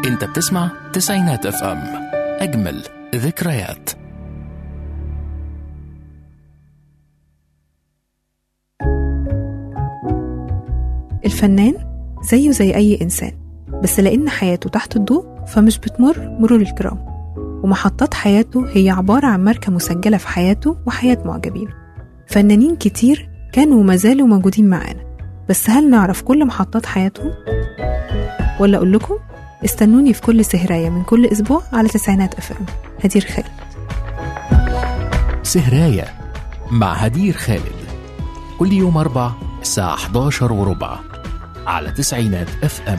انت بتسمع تسعينات اف ام اجمل ذكريات الفنان زيه زي أي إنسان بس لأن حياته تحت الضوء فمش بتمر مرور الكرام ومحطات حياته هي عبارة عن ماركة مسجلة في حياته وحياة معجبين فنانين كتير كانوا وما زالوا موجودين معانا بس هل نعرف كل محطات حياتهم؟ ولا أقول لكم استنوني في كل سهراية من كل أسبوع على تسعينات أف أم هدير خالد سهراية مع هدير خالد كل يوم أربع الساعة 11 وربع على تسعينات اف ام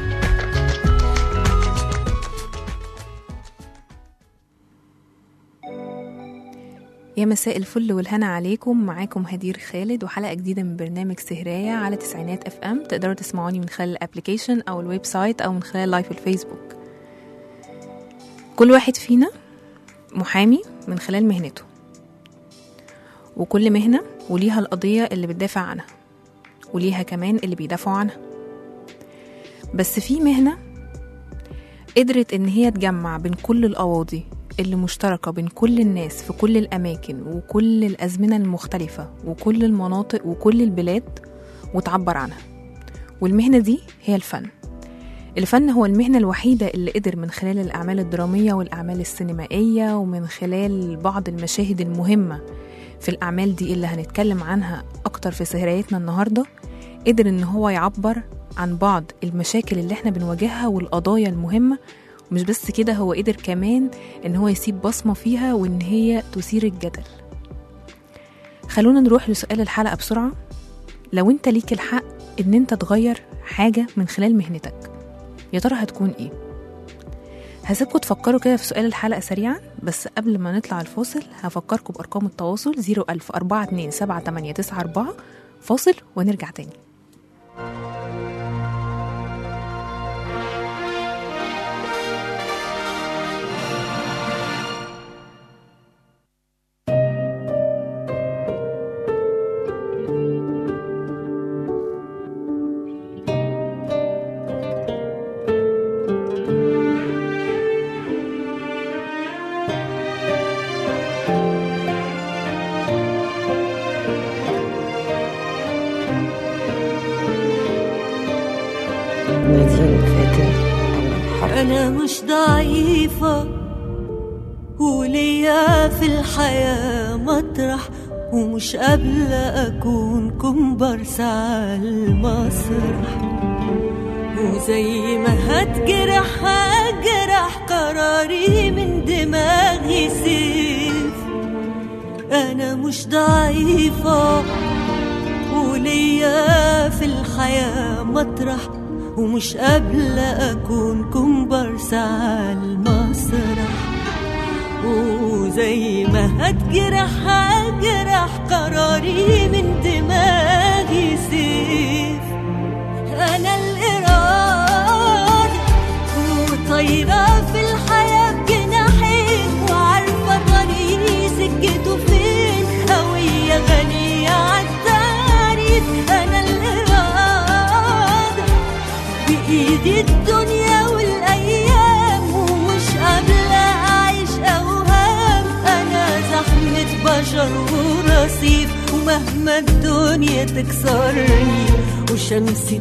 يا مساء الفل والهنا عليكم معاكم هدير خالد وحلقة جديدة من برنامج سهراية على تسعينات اف ام تقدروا تسمعوني من خلال الابليكيشن او الويب سايت او من خلال لايف الفيسبوك كل واحد فينا محامي من خلال مهنته وكل مهنة وليها القضية اللي بتدافع عنها وليها كمان اللي بيدافعوا عنها بس في مهنة قدرت إن هي تجمع بين كل القواضي اللي مشتركة بين كل الناس في كل الأماكن وكل الأزمنة المختلفة وكل المناطق وكل البلاد وتعبر عنها والمهنة دي هي الفن الفن هو المهنة الوحيدة اللي قدر من خلال الأعمال الدرامية والأعمال السينمائية ومن خلال بعض المشاهد المهمة في الأعمال دي اللي هنتكلم عنها أكتر في سهريتنا النهاردة قدر إن هو يعبر عن بعض المشاكل اللي احنا بنواجهها والقضايا المهمة ومش بس كده هو قدر كمان إن هو يسيب بصمة فيها وإن هي تثير الجدل خلونا نروح لسؤال الحلقة بسرعة لو انت ليك الحق إن انت تغير حاجة من خلال مهنتك يا ترى هتكون ايه؟ هسيبكم تفكروا كده في سؤال الحلقة سريعا بس قبل ما نطلع الفاصل هفكركم بأرقام التواصل 010427894 فاصل ونرجع تاني أنا مش ضعيفة وليا في الحياة مطرح ومش قابلة أكون كومبارس على المسرح وزي ما هتجرح هجرح قراري من دماغي سيف أنا مش ضعيفة وليا في الحياة مطرح ومش قابلة أكون كومبارس على المسرح وزي ما هتجرح هجرح قراري من دماغي سيف أنا الإرادة وطايرة في الحياة بجناحين وعارفة طريقي سكته فين هوية غنية عالتعريف أنا الإرادة بإيدي الدنيا والأيام ومش قابلة أعيش أوهام أنا زحمة بشر ورصيف ومهما الدنيا تكسرني وشمسي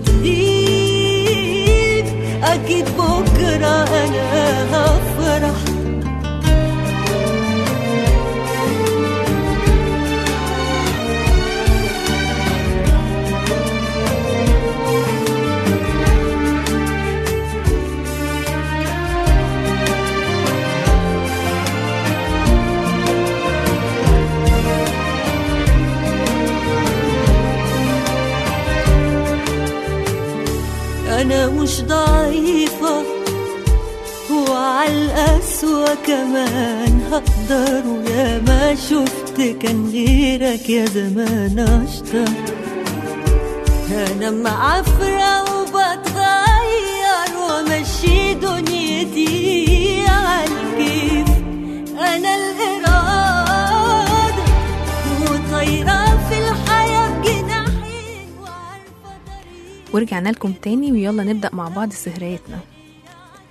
تغيب أكيد بكرة أنا هفرح أنا مش ضعيفة وعلى القسوة كمان هقدر ويا ما شفت كان غيرك يا زمان أشطر أنا معفرة وبتغير وأمشي دنيتي عالكيف أنا الإرادة وطايرة في الحياة بجناحين وعارفة طريقي ورجعنا لكم تاني ويلا نبدأ مع بعض سهريتنا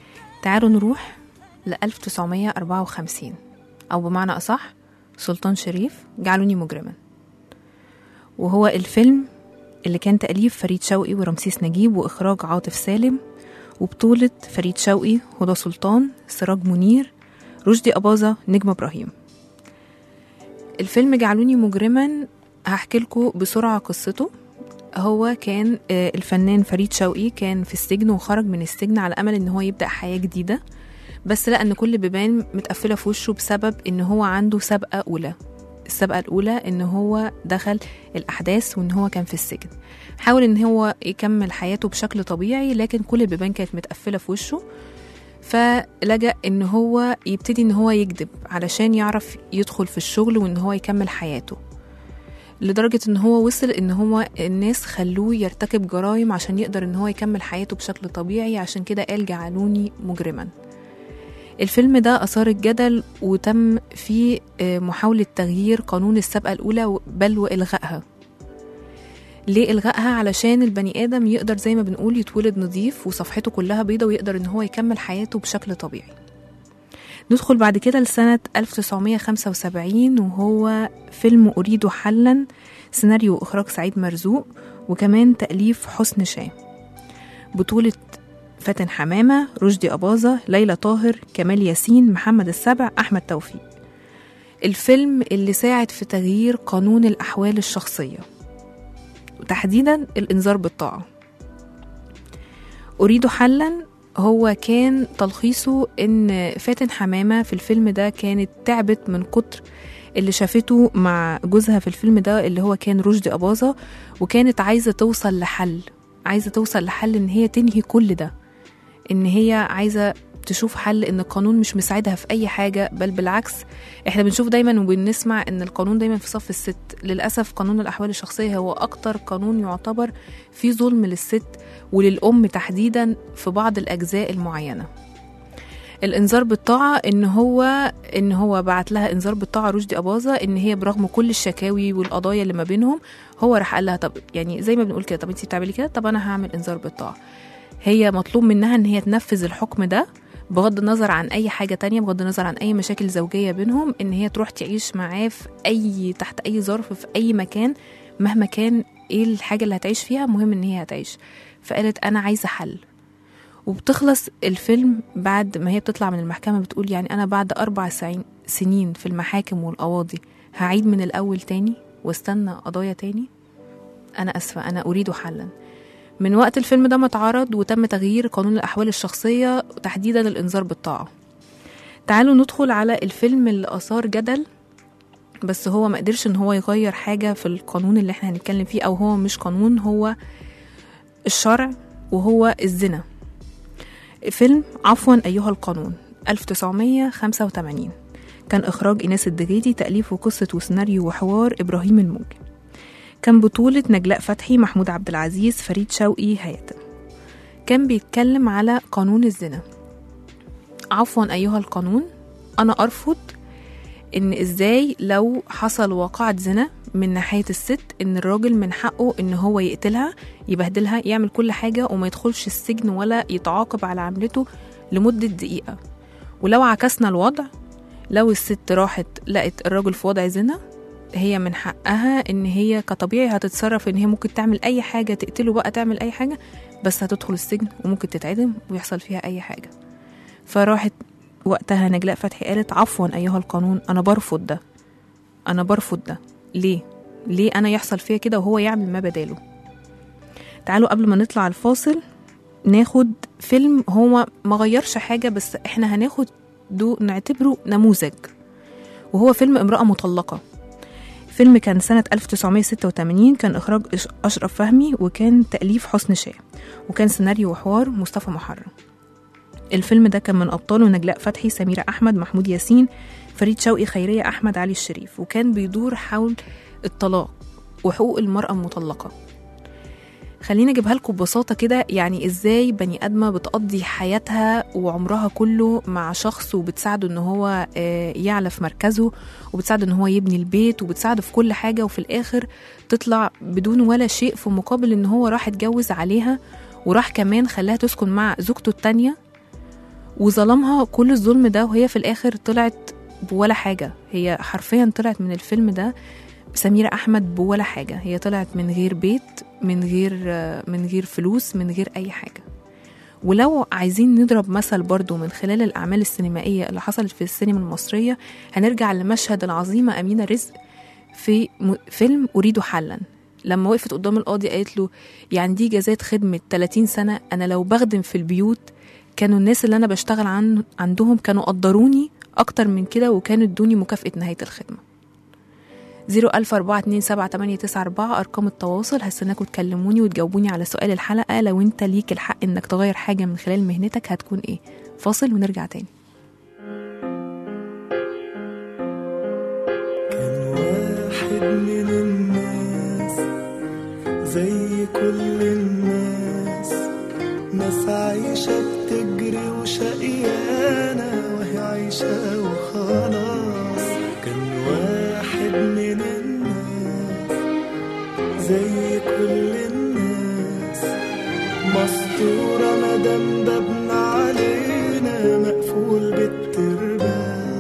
تعالوا نروح ل 1954 أو بمعنى أصح سلطان شريف جعلوني مجرما وهو الفيلم اللي كان تأليف فريد شوقي ورمسيس نجيب وإخراج عاطف سالم وبطولة فريد شوقي هدى سلطان سراج منير رشدي أباظة نجم إبراهيم الفيلم جعلوني مجرما هحكي لكم بسرعة قصته هو كان آه، الفنان فريد شوقي كان في السجن وخرج من السجن على أمل إن هو يبدأ حياة جديدة بس لقى إن كل بيبان متقفلة في وشه بسبب إن هو عنده سابقة أولى السابقة الأولى إن هو دخل الأحداث وإن هو كان في السجن حاول إن هو يكمل حياته بشكل طبيعي لكن كل البيبان كانت متقفلة في وشه فلجأ إن هو يبتدي إن هو يكذب علشان يعرف يدخل في الشغل وإن هو يكمل حياته لدرجة إن هو وصل إن هو الناس خلوه يرتكب جرائم عشان يقدر إن هو يكمل حياته بشكل طبيعي عشان كده قال جعلوني مجرما الفيلم ده أثار الجدل وتم فيه آه، محاولة تغيير قانون السابقة الأولى بل وإلغائها ليه إلغائها علشان البني آدم يقدر زي ما بنقول يتولد نظيف وصفحته كلها بيضة ويقدر إن هو يكمل حياته بشكل طبيعي ندخل بعد كده لسنة 1975 وهو فيلم أريد حلا سيناريو وإخراج سعيد مرزوق وكمان تأليف حسن شاه بطولة فاتن حمامة رشدي أباظة ليلى طاهر كمال ياسين محمد السبع أحمد توفيق الفيلم اللي ساعد في تغيير قانون الأحوال الشخصية وتحديدا الإنذار بالطاعة أريد حلا هو كان تلخيصه إن فاتن حمامة في الفيلم ده كانت تعبت من كتر اللي شافته مع جوزها في الفيلم ده اللي هو كان رشدي أباظة وكانت عايزة توصل لحل عايزة توصل لحل إن هي تنهي كل ده إن هي عايزة تشوف حل ان القانون مش مساعدها في اي حاجه بل بالعكس احنا بنشوف دايما وبنسمع ان القانون دايما في صف الست للاسف قانون الاحوال الشخصيه هو اكتر قانون يعتبر فيه ظلم للست وللام تحديدا في بعض الاجزاء المعينه الانذار بالطاعه ان هو ان هو بعت لها انذار بالطاعه رشدي اباظه ان هي برغم كل الشكاوي والقضايا اللي ما بينهم هو راح قال لها طب يعني زي ما بنقول كده طب انت بتعملي كده طب انا هعمل انذار بالطاعه هي مطلوب منها ان هي تنفذ الحكم ده بغض النظر عن اي حاجه تانية بغض النظر عن اي مشاكل زوجيه بينهم ان هي تروح تعيش معاه في اي تحت اي ظرف في اي مكان مهما كان ايه الحاجه اللي هتعيش فيها مهم ان هي هتعيش فقالت انا عايزه حل وبتخلص الفيلم بعد ما هي بتطلع من المحكمه بتقول يعني انا بعد اربع سعين- سنين في المحاكم والقواضي هعيد من الاول تاني واستنى قضايا تاني انا اسفه انا اريد حلا من وقت الفيلم ده ما اتعرض وتم تغيير قانون الأحوال الشخصية تحديدا الإنذار بالطاعة تعالوا ندخل على الفيلم اللي أثار جدل بس هو ما قدرش ان هو يغير حاجة في القانون اللي احنا هنتكلم فيه او هو مش قانون هو الشرع وهو الزنا فيلم عفوا أيها القانون 1985 كان إخراج إيناس الدغيدي تأليف وقصة وسيناريو وحوار إبراهيم الموجي كان بطولة نجلاء فتحي محمود عبد العزيز فريد شوقي هيثم كان بيتكلم على قانون الزنا عفوا أيها القانون أنا أرفض إن إزاي لو حصل واقعة زنا من ناحية الست إن الراجل من حقه إن هو يقتلها يبهدلها يعمل كل حاجة وما يدخلش السجن ولا يتعاقب على عملته لمدة دقيقة ولو عكسنا الوضع لو الست راحت لقت الراجل في وضع زنا هي من حقها ان هي كطبيعي هتتصرف ان هي ممكن تعمل اي حاجه تقتله بقى تعمل اي حاجه بس هتدخل السجن وممكن تتعدم ويحصل فيها اي حاجه فراحت وقتها نجلاء فتحي قالت عفوا ايها القانون انا برفض ده انا برفض ده ليه ليه انا يحصل فيا كده وهو يعمل ما بداله تعالوا قبل ما نطلع الفاصل ناخد فيلم هو ما غيرش حاجه بس احنا هناخد دو نعتبره نموذج وهو فيلم امرأة مطلقة فيلم كان سنة 1986 كان إخراج إش- أشرف فهمي وكان تأليف حسن شاه وكان سيناريو وحوار مصطفى محرم الفيلم ده كان من أبطاله نجلاء فتحي سميرة أحمد محمود ياسين فريد شوقي خيرية أحمد علي الشريف وكان بيدور حول الطلاق وحقوق المرأة المطلقة خليني اجيبها لكم ببساطه كده يعني ازاي بني ادمه بتقضي حياتها وعمرها كله مع شخص وبتساعده ان هو آه، يعلى في مركزه وبتساعده ان هو يبني البيت وبتساعده في كل حاجه وفي الاخر تطلع بدون ولا شيء في مقابل ان هو راح اتجوز عليها وراح كمان خلاها تسكن مع زوجته التانية وظلمها كل الظلم ده وهي في الاخر طلعت بولا حاجه هي حرفيا طلعت من الفيلم ده سميرة أحمد بولا حاجة هي طلعت من غير بيت من غير من غير فلوس من غير أي حاجة ولو عايزين نضرب مثل برضو من خلال الأعمال السينمائية اللي حصلت في السينما المصرية هنرجع لمشهد العظيمة أمينة رزق في م- فيلم أريد حلا لما وقفت قدام القاضي قالت له يعني دي جزات خدمة 30 سنة أنا لو بخدم في البيوت كانوا الناس اللي أنا بشتغل عن عندهم كانوا قدروني أكتر من كده وكانوا ادوني مكافأة نهاية الخدمة 014278994 أرقام التواصل هستناكم تكلموني وتجاوبوني على سؤال الحلقة لو أنت ليك الحق إنك تغير حاجة من خلال مهنتك هتكون إيه فاصل ونرجع تاني كان واحد من الناس زي كل الناس ناس عايشة بتجري وشقيانة وهي عايشة وخلاص كان واحد من الناس زي كل الناس مسطورة مدام بابنا علينا مقفول بالترباس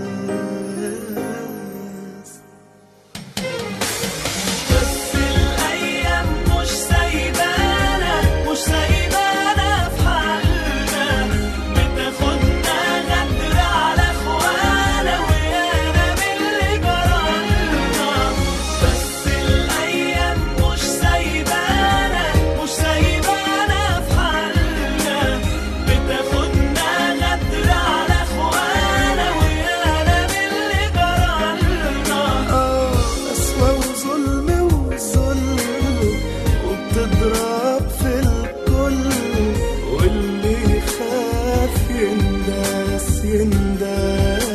بس الأيام مش سايبانا مش سايبانا في حالنا بتاخدنا غدر على إخوانا ويانا من اللي جرالنا بس الأيام مش سايبانا مش سايبانا في حالنا بتاخدنا غدر على إخوانا ويانا من اللي جرالنا آه قسوة وظلم وظلم وبتضرب في الكل واللي يخاف ينداس ينداس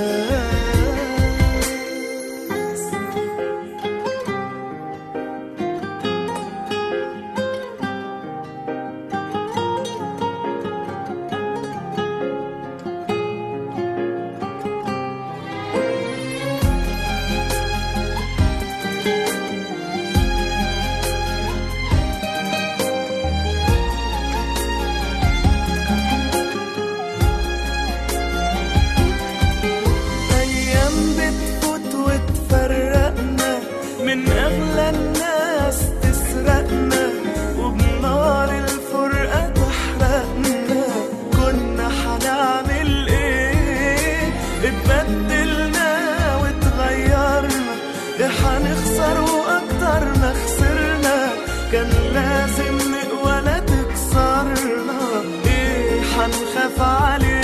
أيام بتفوت وتفرقنا من أغلى الناس تسرقنا وبنار الفرقة تحرقنا كنا حنعمل إيه اتبدلنا واتغيرنا إيه حنخسر وأكتر ما خسرنا كان لازم نقوى لا تكسرنا إيه حنخاف عليه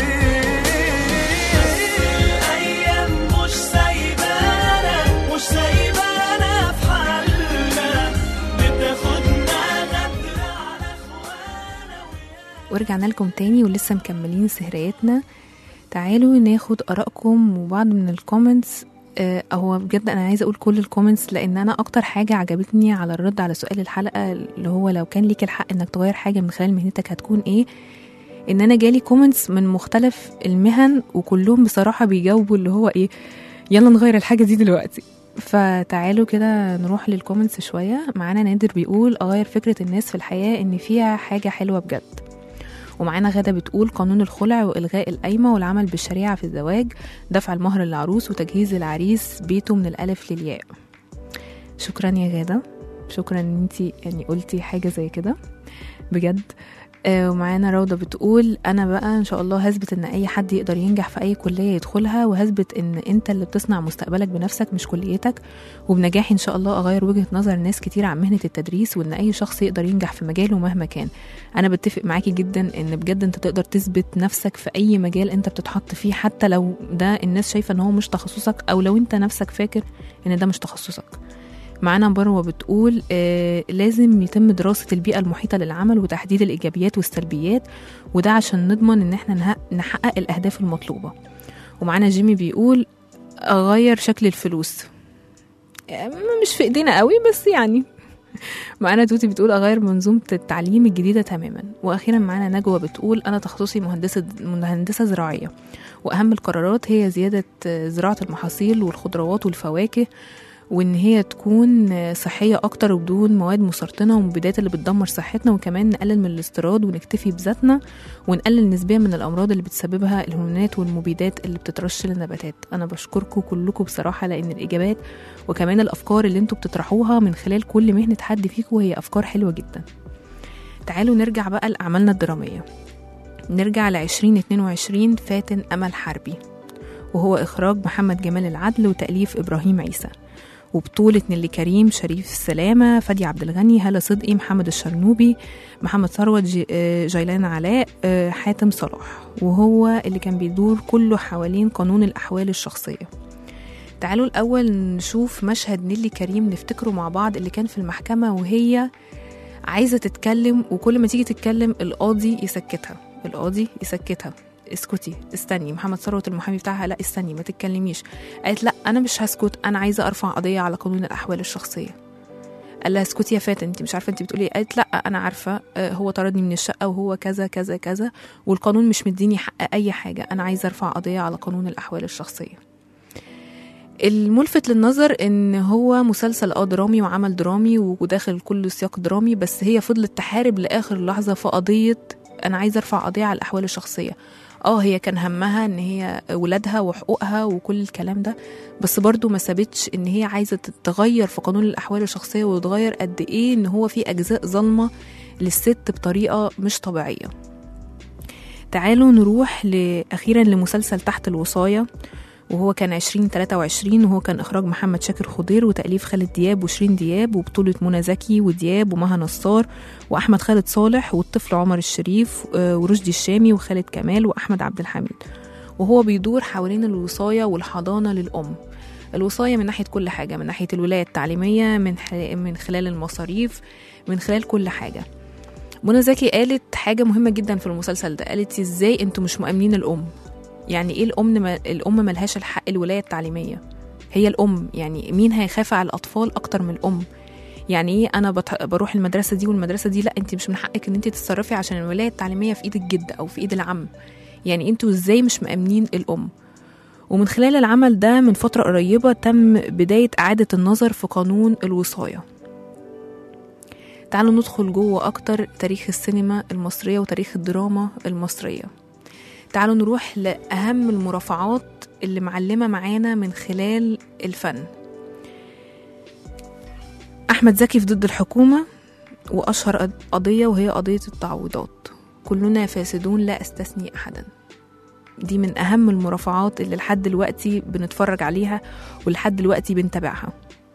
الأيام مش سايبانا مش سايبانا في حالنا بتاخدنا غدر على إخوانا ورجعنا لكم تاني ولسه مكملين سهريتنا تعالوا ناخد آرائكم وبعض من الكومنتس آه، هو بجد انا عايزه اقول كل الكومنتس لان انا اكتر حاجه عجبتني على الرد على سؤال الحلقه اللي هو لو كان ليك الحق انك تغير حاجه من خلال مهنتك هتكون ايه ان انا جالي كومنتس من مختلف المهن وكلهم بصراحه بيجاوبوا اللي هو ايه يلا نغير الحاجه دي دلوقتي فتعالوا كده نروح للكومنتس شويه معانا نادر بيقول اغير فكره الناس في الحياه ان فيها حاجه حلوه بجد ومعانا غادة بتقول قانون الخلع وإلغاء القايمة والعمل بالشريعة في الزواج دفع المهر للعروس وتجهيز العريس بيته من الألف للياء شكرا يا غادة شكرا ان انتي يعني قلتي حاجة زي كده بجد آه، ومعانا روضة بتقول أنا بقى إن شاء الله هثبت إن أي حد يقدر ينجح في أي كلية يدخلها وهثبت إن أنت اللي بتصنع مستقبلك بنفسك مش كليتك وبنجاحي إن شاء الله أغير وجهة نظر ناس كتير عن مهنة التدريس وإن أي شخص يقدر ينجح في مجاله مهما كان أنا بتفق معاكي جدا إن بجد أنت تقدر تثبت نفسك في أي مجال أنت بتتحط فيه حتى لو ده الناس شايفة إن هو مش تخصصك أو لو أنت نفسك فاكر إن ده مش تخصصك معانا مروه بتقول آه لازم يتم دراسة البيئة المحيطة للعمل وتحديد الإيجابيات والسلبيات وده عشان نضمن إن احنا نها- نحقق الأهداف المطلوبة ومعانا جيمي بيقول أغير شكل الفلوس آه، مش في إيدينا قوي بس يعني معانا توتي بتقول أغير منظومة التعليم الجديدة تماما وأخيرا معانا نجوى بتقول أنا تخصصي مهندسة مهندسة زراعية وأهم القرارات هي زيادة آه، زراعة المحاصيل والخضروات والفواكه وإن هي تكون صحية أكتر وبدون مواد مسرطنة ومبيدات اللي بتدمر صحتنا وكمان نقلل من الاستيراد ونكتفي بذاتنا ونقلل نسبيا من الأمراض اللي بتسببها الهرمونات والمبيدات اللي بتترش للنباتات أنا بشكركم كلكم بصراحة لأن الإجابات وكمان الأفكار اللي انتوا بتطرحوها من خلال كل مهنة حد فيكم هي أفكار حلوة جدا تعالوا نرجع بقى لأعمالنا الدرامية نرجع ل 2022 فاتن أمل حربي وهو إخراج محمد جمال العدل وتأليف إبراهيم عيسى وبطولة نيلي كريم شريف السلامة فادي عبد الغني هالة صدقي محمد الشرنوبي محمد ثروت جي- آه، جيلان علاء آه، حاتم صلاح وهو اللي كان بيدور كله حوالين قانون الأحوال الشخصية تعالوا الأول نشوف مشهد نيلي كريم نفتكره مع بعض اللي كان في المحكمة وهي عايزة تتكلم وكل ما تيجي تتكلم القاضي يسكتها القاضي يسكتها اسكتي استني محمد ثروت المحامي بتاعها لا استني ما تتكلميش قالت لا انا مش هسكت انا عايزه ارفع قضيه على قانون الاحوال الشخصيه قال لها اسكتي يا فاتن انت مش عارفه انت بتقولي إيه؟ قالت لا انا عارفه آه، هو طردني من الشقه وهو كذا كذا كذا والقانون مش مديني حق اي حاجه انا عايزه ارفع قضيه على قانون الاحوال الشخصيه الملفت للنظر ان هو مسلسل اه درامي وعمل درامي وداخل كله سياق درامي بس هي فضلت تحارب لاخر لحظه في قضيه انا عايزه ارفع قضيه على الاحوال الشخصيه اه هي كان همها ان هي ولادها وحقوقها وكل الكلام ده بس برضو ما سابتش ان هي عايزه تغير في قانون الاحوال الشخصيه وتغير قد ايه ان هو في اجزاء ظالمه للست بطريقه مش طبيعيه تعالوا نروح ل- اخيرا لمسلسل تحت الوصايه وهو كان 2023 وهو كان إخراج محمد شاكر خضير وتأليف خالد دياب وشيرين دياب وبطولة منى زكي ودياب ومها نصار وأحمد خالد صالح والطفل عمر الشريف آه، ورشدي الشامي وخالد كمال وأحمد عبد الحميد وهو بيدور حوالين الوصاية والحضانة للأم الوصاية من ناحية كل حاجة من ناحية الولاية التعليمية من, ح- من خلال المصاريف من خلال كل حاجة منى زكي قالت حاجة مهمة جدا في المسلسل ده قالت ازاي انتوا مش مؤمنين الأم يعني ايه الام ما الام ملهاش الحق الولايه التعليميه هي الام يعني مين هيخاف على الاطفال اكتر من الام يعني ايه انا بت- بروح المدرسه دي والمدرسه دي لا انت مش من حقك ان انت تتصرفي عشان الولايه التعليميه في ايد الجد او في ايد العم يعني انتوا ازاي مش مأمنين الام ومن خلال العمل ده من فترة قريبة تم بداية إعادة النظر في قانون الوصاية تعالوا ندخل جوه أكتر تاريخ السينما المصرية وتاريخ الدراما المصرية تعالوا نروح لأهم المرافعات اللي معلمة معانا من خلال الفن أحمد زكي في ضد الحكومة وأشهر قض- قضية وهي قضية التعويضات كلنا فاسدون لا أستثني أحدا دي من أهم المرافعات اللي لحد دلوقتي بنتفرج عليها ولحد دلوقتي بنتابعها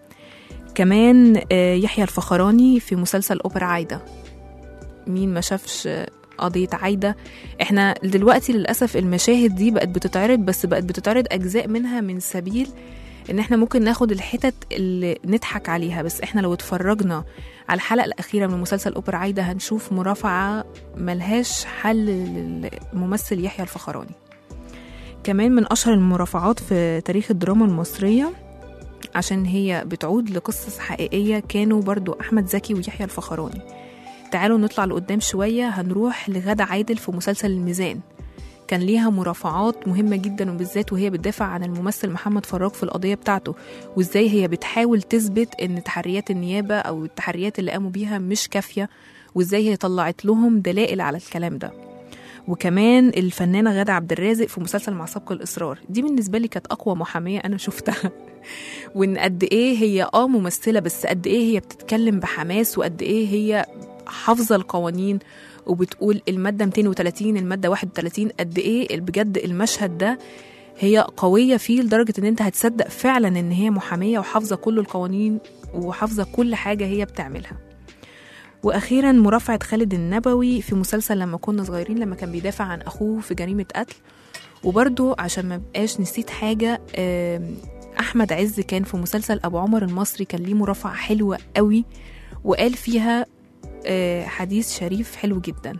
كمان آه، يحيى الفخراني في مسلسل أوبرا عايدة مين ما شافش آه، قضية عايدة احنا دلوقتي للأسف المشاهد دي بقت بتتعرض بس بقت بتتعرض أجزاء منها من سبيل ان احنا ممكن ناخد الحتت اللي نضحك عليها بس احنا لو اتفرجنا على الحلقة الأخيرة من مسلسل أوبرا عايدة هنشوف مرافعة ملهاش حل للممثل يحيى الفخراني كمان من أشهر المرافعات في تاريخ الدراما المصرية عشان هي بتعود لقصص حقيقية كانوا برضو أحمد زكي ويحيى الفخراني تعالوا نطلع لقدام شوية هنروح لغادة عادل في مسلسل الميزان كان ليها مرافعات مهمة جدا وبالذات وهي بتدافع عن الممثل محمد فراج في القضية بتاعته وازاي هي بتحاول تثبت ان تحريات النيابة او التحريات اللي قاموا بيها مش كافية وازاي هي طلعت لهم دلائل على الكلام ده وكمان الفنانة غادة عبد الرازق في مسلسل مع سبق الإصرار دي بالنسبة لي كانت أقوى محامية أنا شفتها وإن قد إيه هي آه ممثلة بس قد إيه هي بتتكلم بحماس وقد إيه هي حافظة القوانين وبتقول المادة 230 المادة 31 قد إيه بجد المشهد ده هي قوية فيه لدرجة إن أنت هتصدق فعلا إن هي محامية وحافظة كل القوانين وحافظة كل حاجة هي بتعملها واخيرا مرافعه خالد النبوي في مسلسل لما كنا صغيرين لما كان بيدافع عن اخوه في جريمه قتل وبرده عشان ما بقاش نسيت حاجه آم، احمد عز كان في مسلسل ابو عمر المصري كان ليه مرافعه حلوه قوي وقال فيها آه، حديث شريف حلو جدا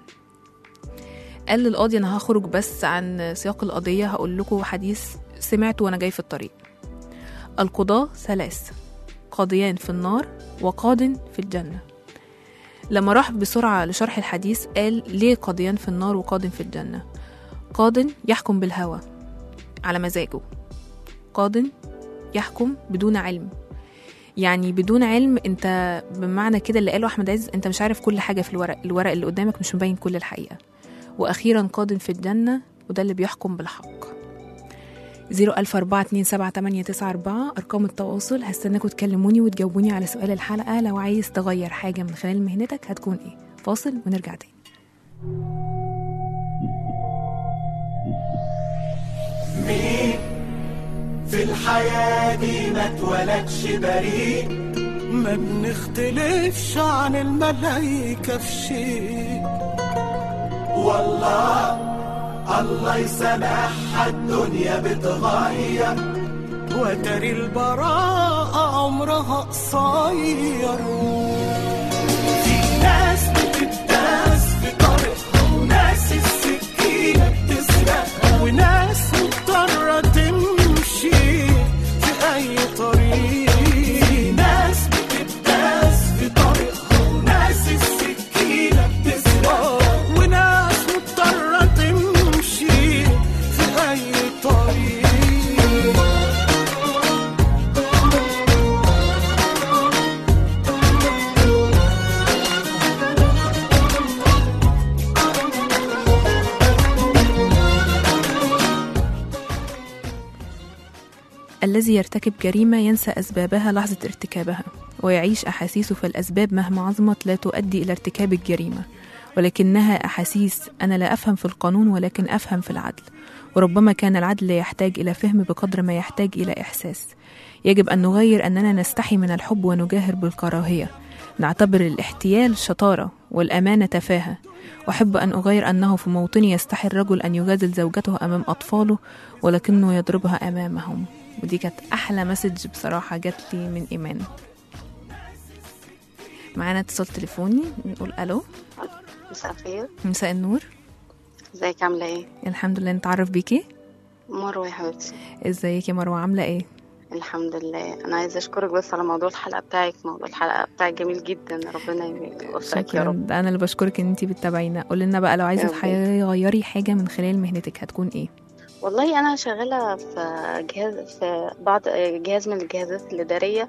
قال للقاضي انا هخرج بس عن سياق القضيه هقول لكم حديث سمعته وانا جاي في الطريق القضاه ثلاث قاضيان في النار وقاض في الجنه لما راح بسرعة لشرح الحديث قال ليه قاضيان في النار وقاض في الجنة قاض يحكم بالهوى على مزاجه قاض يحكم بدون علم يعني بدون علم انت بمعنى كده اللي قاله احمد عز انت مش عارف كل حاجه في الورق الورق اللي قدامك مش مبين كل الحقيقه واخيرا قاد في الجنه وده اللي بيحكم بالحق 004278994 أرقام التواصل هستناكم تكلموني وتجاوبوني على سؤال الحلقة لو عايز تغير حاجة من خلال مهنتك هتكون إيه فاصل ونرجع تاني مين في الحياة دي ما اتولدش بريء ما بنختلفش عن الملايكة في شيء والله الله يسامحها الدنيا بتغير وتري البراءة عمرها قصير في ناس بتداس في طريقها وناس السكينة بتسرقها وناس مضطرة تمشي في أي طريق في ناس بتداس في طريقها وناس السكينة بتسرقها وناس مضطرة تمشي في أي طريق الذي يرتكب جريمة ينسى أسبابها لحظة ارتكابها ويعيش أحاسيسه في الأسباب مهما عظمت لا تؤدي إلى ارتكاب الجريمة ولكنها أحاسيس أنا لا أفهم في القانون ولكن أفهم في العدل وربما كان العدل لا يحتاج إلى فهم بقدر ما يحتاج إلى إحساس يجب أن نغير أننا نستحي من الحب ونجاهر بالكراهية نعتبر الاحتيال شطارة والأمانة تفاهة أحب أن أغير أنه في موطني يستحي الرجل أن يجادل زوجته أمام أطفاله ولكنه يضربها أمامهم ودي كانت أحلى مسج بصراحة جات لي من إيمان معانا اتصال تليفوني نقول ألو مساء الخير مساء النور ازيك عاملة ايه؟ الحمد لله نتعرف بيكي مروة يا حبيبتي ازيك يا مروة عاملة ايه الحمد لله انا عايزة اشكرك بس على موضوع الحلقة بتاعك موضوع الحلقة بتاعك جميل جدا ربنا يوفقك يا شكرا رب ده انا اللي بشكرك ان انتي بتتابعينا قولي لنا بقى لو عايزة يلا. تغيري حاجة من خلال مهنتك هتكون ايه والله انا شغالة في جهاز في بعض جهاز من الجهازات الإدارية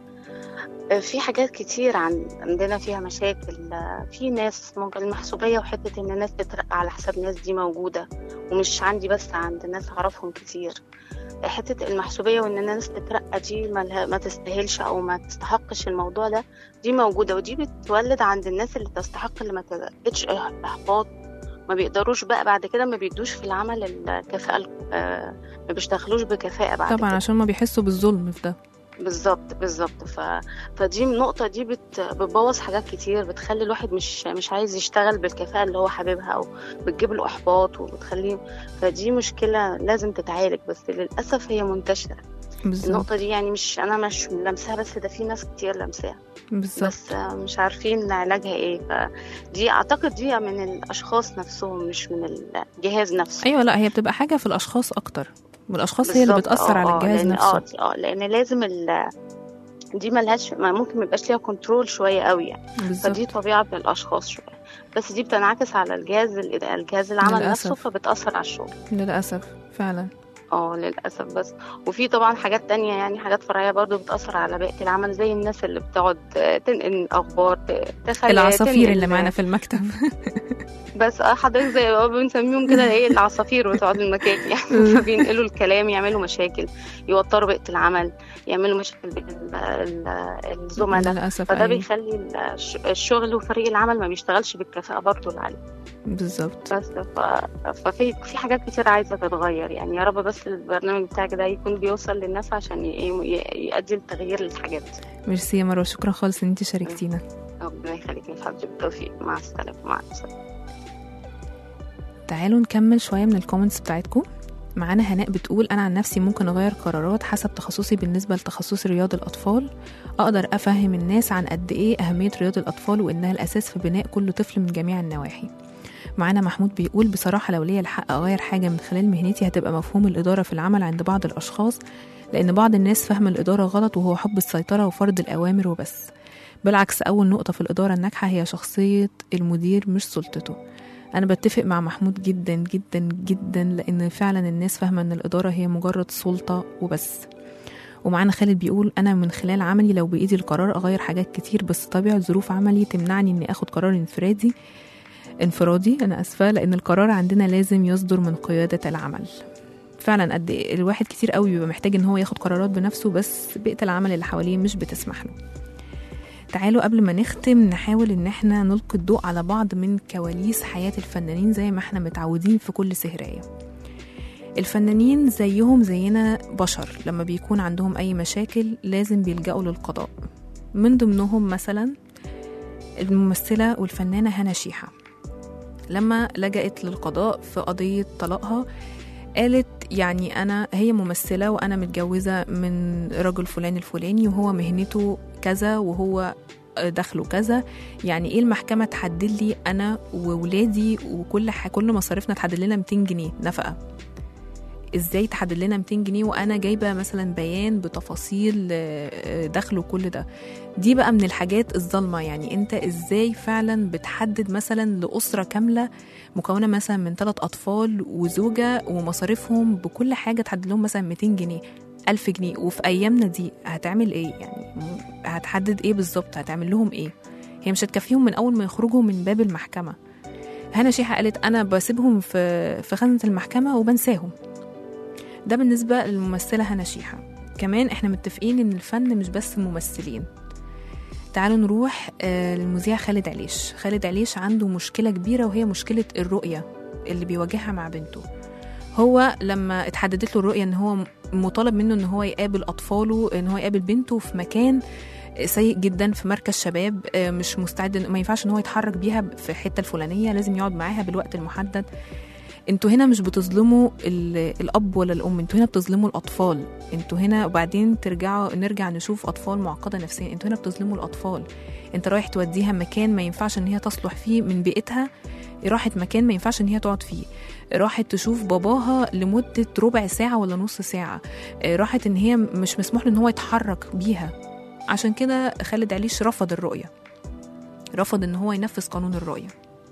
في حاجات كتير عن عندنا فيها مشاكل في ناس ممكن المحسوبية وحتة إن الناس تترقى على حساب ناس دي موجودة ومش عندي بس عند ناس أعرفهم كتير حتة المحسوبية وإن الناس تترقى دي ما, لها- ما تستاهلش أو ما تستحقش الموضوع ده دي موجودة ودي بتولد عند الناس اللي تستحق اللي ما تلقتش إحباط ما بيقدروش بقى بعد كده ما بيدوش في العمل الكفاءة ال- آه، ما بيشتغلوش بكفاءة بعد طبعا كده عشان ما بيحسوا بالظلم في ده بالظبط بالظبط ف... فدي النقطة دي بت... بتبوظ حاجات كتير بتخلي الواحد مش مش عايز يشتغل بالكفاءة اللي هو حاببها أو بتجيب له إحباط وبتخليه فدي مشكلة لازم تتعالج بس للأسف هي منتشرة بالظبط النقطة دي يعني مش أنا مش لمساها بس ده في ناس كتير لمساها بالظبط بس آه، مش عارفين علاجها ايه فدي أعتقد دي من الأشخاص نفسهم مش من الجهاز نفسه ايوه لا هي بتبقى حاجة في الاشخاص اكتر والاشخاص هي اللي بالظبط، بتأثر آه، على آه، الجهاز لأن نفسه اه دي- اه لان لازم ال دي ملهاش ما ممكن ميبقاش ليها كنترول شويه قوي يعني بالظبط فدي طبيعه من الاشخاص شويه بس دي بتنعكس على الجهاز ال- الجهاز العمل للأسف. نفسه فبتاثر على الشغل للأسف فعلا اه للاسف بس وفي طبعا حاجات تانية يعني حاجات فرعيه برضو بتاثر على بقيه العمل زي الناس اللي بتقعد تنقل اخبار ت- تخلي العصافير تنقل- اللي معانا في المكتب بس اه حضرتك زي ما بنسميهم كده ايه العصافير بتوع المكان يعني فبينقلوا الكلام يعملوا مشاكل يوتروا بقيه العمل يعملوا مشاكل بين ال- ال- الزملاء للأسف فده أيوة. بيخلي الش- الشغل وفريق العمل ما بيشتغلش بالكفاءة برضه اللي عليه بالظبط بس ف... ففي في حاجات كتير عايزة تتغير يعني يا رب بس البرنامج بتاعك ده يكون بيوصل للناس عشان ي... ي... يؤدي لتغيير الحاجات ميرسي يا مروة شكرا خالص ان انت شاركتينا ربنا يخليك يا حبيبتي بالتوفيق مع السلامة مع السلامة تعالوا نكمل شوية من الكومنتس بتاعتكم معانا هناء بتقول أنا عن نفسي ممكن أغير قرارات حسب تخصصي بالنسبة لتخصص رياض الأطفال أقدر أفهم الناس عن قد إيه أهمية رياض الأطفال وإنها الأساس في بناء كل طفل من جميع النواحي معانا محمود بيقول بصراحة لو ليا الحق أغير حاجة من خلال مهنتي هتبقى مفهوم الإدارة في العمل عند بعض الأشخاص لأن بعض الناس فهم الإدارة غلط وهو حب السيطرة وفرض الأوامر وبس بالعكس أول نقطة في الإدارة الناجحة هي شخصية المدير مش سلطته أنا بتفق مع محمود جدا جدا جدا لأن فعلا الناس فاهمة إن الإدارة هي مجرد سلطة وبس ومعانا خالد بيقول أنا من خلال عملي لو بإيدي القرار أغير حاجات كتير بس طبيعة ظروف عملي تمنعني إني أخد قرار انفرادي انفرادي أنا أسفة لأن القرار عندنا لازم يصدر من قيادة العمل فعلا قد إيه الواحد كتير قوي بيبقى محتاج ان هو ياخد قرارات بنفسه بس بيئة العمل اللي حواليه مش بتسمح له تعالوا قبل ما نختم نحاول ان احنا نلقي الضوء على بعض من كواليس حياة الفنانين زي ما احنا متعودين في كل سهراية الفنانين زيهم زينا بشر لما بيكون عندهم اي مشاكل لازم بيلجأوا للقضاء من ضمنهم مثلا الممثلة والفنانة هنا شيحة لما لجأت للقضاء في قضية طلاقها قالت يعني أنا هي ممثلة وأنا متجوزة من رجل فلان الفلاني وهو مهنته كذا وهو دخله كذا يعني ايه المحكمة تحدد لي أنا وولادي وكل ح... كل مصاريفنا تحدد لنا 200 جنيه نفقة ازاي تحدد لنا 200 جنيه وانا جايبه مثلا بيان بتفاصيل آه، دخل وكل ده دي بقى من الحاجات الظالمه يعني انت ازاي فعلا بتحدد مثلا لاسره كامله مكونه مثلا من ثلاث اطفال وزوجه ومصاريفهم بكل حاجه تحدد لهم مثلا 200 جنيه 1000 جنيه وفي ايامنا دي هتعمل ايه يعني م- هتحدد ايه بالظبط هتعمل لهم ايه هي مش هتكفيهم من اول ما يخرجوا من باب المحكمه هنا شيحه قالت انا بسيبهم في في خزنه المحكمه وبنساهم ده بالنسبه للممثله هنا شيحه كمان احنا متفقين ان الفن مش بس ممثلين تعالوا نروح آه، للمذيع خالد عليش خالد عليش عنده مشكلة كبيرة وهي مشكلة الرؤية اللي بيواجهها مع بنته هو لما اتحددت له الرؤية ان هو مطالب منه ان هو يقابل اطفاله ان هو يقابل بنته في مكان سيء جدا في مركز شباب آه، مش مستعد إن- ما ينفعش ان هو يتحرك بيها في الحته الفلانيه لازم يقعد معاها بالوقت المحدد انتوا هنا مش بتظلموا ال- الاب ولا الام انتوا هنا بتظلموا الاطفال انتوا هنا وبعدين ترجعوا نرجع نشوف اطفال معقده نفسيا انتوا هنا بتظلموا الاطفال انت رايح توديها مكان ما ينفعش ان هي تصلح فيه من بيئتها راحت مكان ما ينفعش ان هي تقعد فيه راحت تشوف باباها لمدة ربع ساعة ولا نص ساعة آه، راحت ان هي مش مسموح له ان هو يتحرك بيها عشان كده خالد عليش رفض الرؤية رفض ان هو ينفذ قانون الرؤية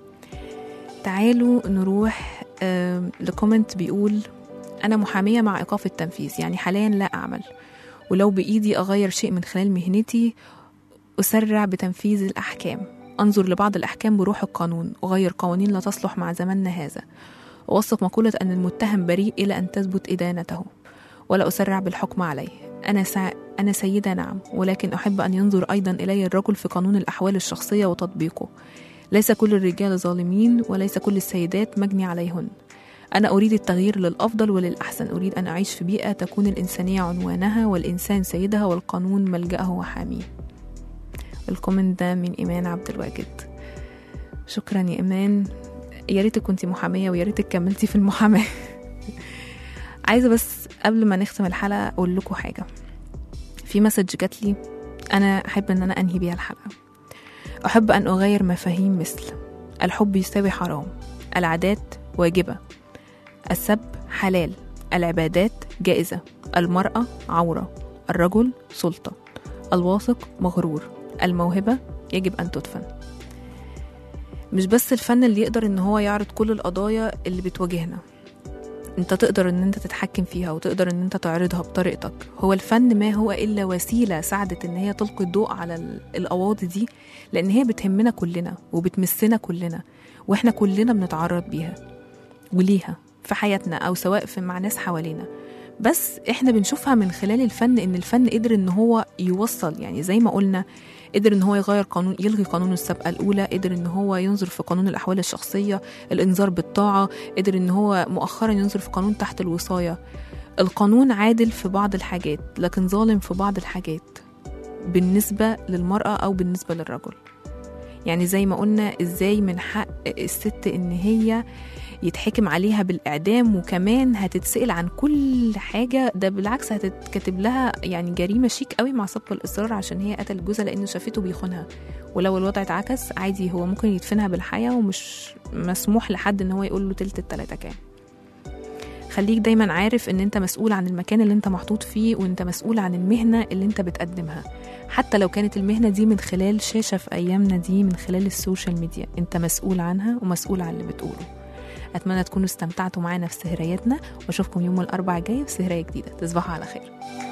تعالوا نروح آم، لكومنت بيقول أنا محامية مع إيقاف التنفيذ يعني حاليا لا أعمل ولو بإيدي أغير شيء من خلال مهنتي أسرع بتنفيذ الأحكام أنظر لبعض الأحكام بروح القانون أغير قوانين لا تصلح مع زماننا هذا أوثق مقولة أن المتهم بريء إلى أن تثبت إدانته ولا أسرع بالحكم عليه أنا سع... أنا سيدة نعم ولكن أحب أن ينظر أيضا إلي الرجل في قانون الأحوال الشخصية وتطبيقه ليس كل الرجال ظالمين وليس كل السيدات مجني عليهن أنا أريد التغيير للأفضل وللأحسن أريد أن أعيش في بيئة تكون الإنسانية عنوانها والإنسان سيدها والقانون ملجأه وحاميه الكومنت ده من إيمان عبد الواجد شكرا يا إيمان يا ريتك كنتي محامية ويا ريتك كملتي في المحاماة عايزة بس قبل ما نختم الحلقة أقول لكم حاجة في مسج جات لي أنا أحب إن أنا أنهي بيها الحلقة أحب أن أغير مفاهيم مثل الحب يساوي حرام العادات واجبة السب حلال العبادات جائزة المرأة عورة الرجل سلطة الواثق مغرور الموهبة يجب أن تدفن مش بس الفن اللي يقدر ان هو يعرض كل القضايا اللي بتواجهنا انت تقدر ان انت تتحكم فيها وتقدر ان انت تعرضها بطريقتك هو الفن ما هو الا وسيله ساعدت ان هي تلقي الضوء على ال- القواضي دي لان هي بتهمنا كلنا وبتمسنا كلنا واحنا كلنا بنتعرض بيها وليها في حياتنا او سواء في مع ناس حوالينا بس احنا بنشوفها من خلال الفن ان الفن قدر ان هو يوصل يعني زي ما قلنا قدر ان هو يغير قانون يلغي قانون السابقه الاولى قدر ان هو ينظر في قانون الاحوال الشخصيه الانذار بالطاعه قدر ان هو مؤخرا ينظر في قانون تحت الوصايه القانون عادل في بعض الحاجات لكن ظالم في بعض الحاجات بالنسبه للمراه او بالنسبه للرجل يعني زي ما قلنا ازاي من حق الست ان هي يتحكم عليها بالإعدام وكمان هتتسأل عن كل حاجة ده بالعكس هتتكتب لها يعني جريمة شيك قوي مع سبق الإصرار عشان هي قتلت جوزها لأنه شافته بيخونها ولو الوضع اتعكس عادي هو ممكن يدفنها بالحياة ومش مسموح لحد إن هو يقول له تلت التلاتة كام خليك دايما عارف ان انت مسؤول عن المكان اللي انت محطوط فيه وانت مسؤول عن المهنة اللي انت بتقدمها حتى لو كانت المهنة دي من خلال شاشة في أيامنا دي من خلال السوشيال ميديا انت مسؤول عنها ومسؤول عن اللي بتقوله أتمنى تكونوا استمتعتوا معانا في سهرياتنا وأشوفكم يوم الأربعاء الجاي في سهرية جديدة تصبحوا على خير